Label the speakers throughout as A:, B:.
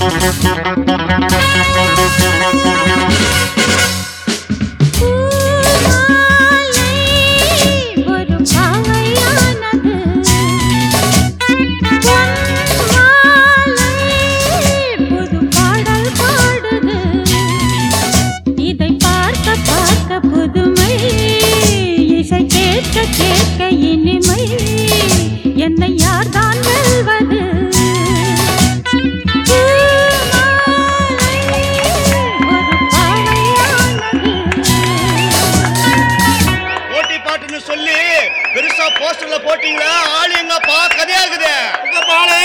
A: பூமாலை ஒரு பாவையானது பொன்மாலை புது பாடல் பாடுது இதை பார்க்க பார்க்க புதுமை இசை கேட்க கேட்க இனிமை என்னை யார்தான் வெல்வது பூமாலை ஒரு பாவையானது
B: போட்டி பாட்டுன்னு சொல்லி பெருசா போஸ்டர்ல போட்டீங்களா ஆளு எங்கப்பா கதையா இருக்குது
C: உங்க பாலு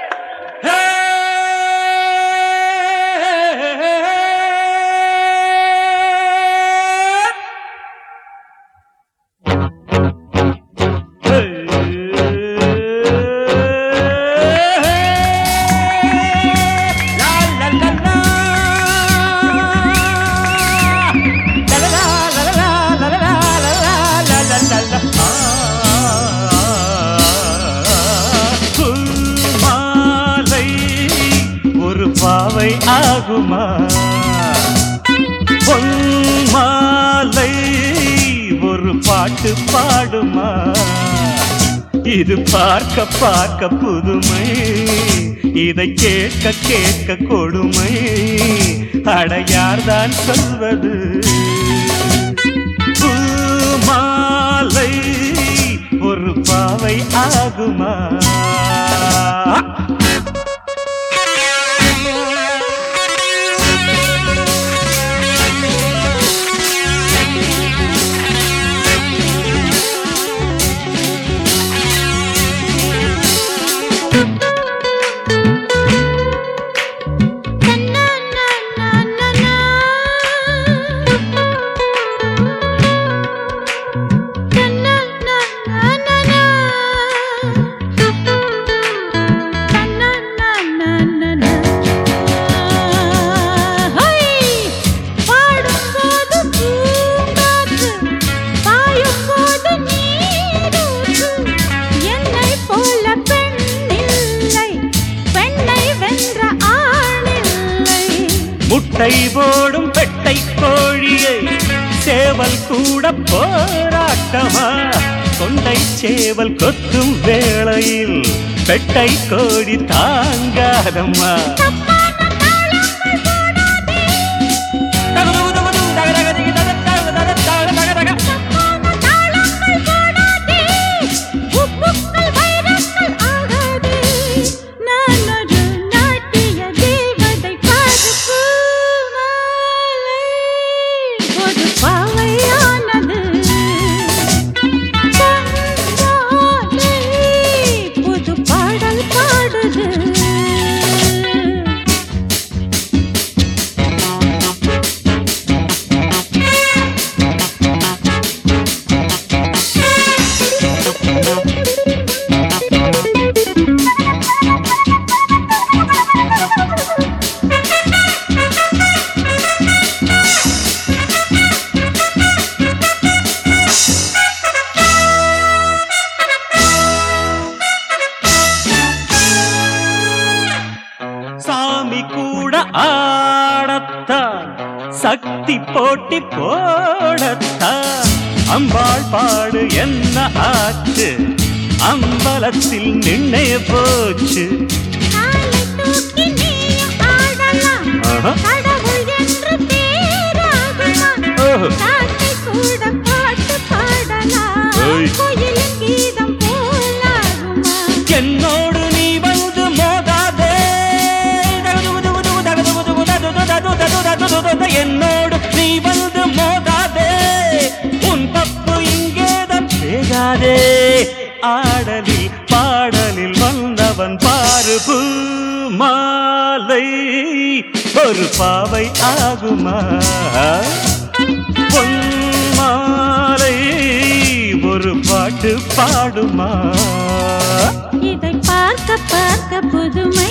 D: மாலை ஒரு பாவை ஆகுமா பொன் மாலை ஒரு பாட்டு பாடுமா இது பார்க்க பார்க்க புதுமை இதை கேட்க கேட்க கொடுமை அடையார்தான் சொல்வது பூமாலை ஒரு பாவை ஆகுமா
A: பெண்ணை வென்ற ஆணில்லை
D: முட்டை போடும் பெட்டை கோழியை சேவல் கூட போராட்டமா கொண்டை சேவல் கொத்தும் வேளையில் பெட்டை கோழி தாங்காதம்மா
A: தாளங்கள் போடாதே உப்புக்கள் வைரங்கள் ஆகாதே நான் ஒரு நாட்டிய தேவதை பாடு பூமாலை ஒரு பாவையானது பொன்மாலை புது பாடல் பாடுது
D: சாமி கூட ஆடத்தான் சக்தி போட்டி போடத்தான் அம்பாள் பாடு என்ன ஆச்சு அம்பலத்தில் நின்னே போச்சு
A: காலை தூக்கி நீயும் ஆடலாம்
D: ஆஹா.
A: கடவுள் என்று பேராகலாம்
D: ஓஹோ.
A: காக்கை கூட பாட்டு பாடலாம்
D: ஓய்.
A: கோயிலின் கீதம் போலாகுமா
D: என்னோடு நீ வந்து மோதாதே என்னோடு நீ வந்து மோதாதே உன் தப்பு இங்கேதான் பேசாதே ஆடலில் பாடலில் வந்தவன் பாரு பூ மாலை ஒரு பாவை ஆகுமா பொன் மாலை ஒரு பாட்டு பாடுமா
A: இதை பார்க்க பார்க்க புதுமை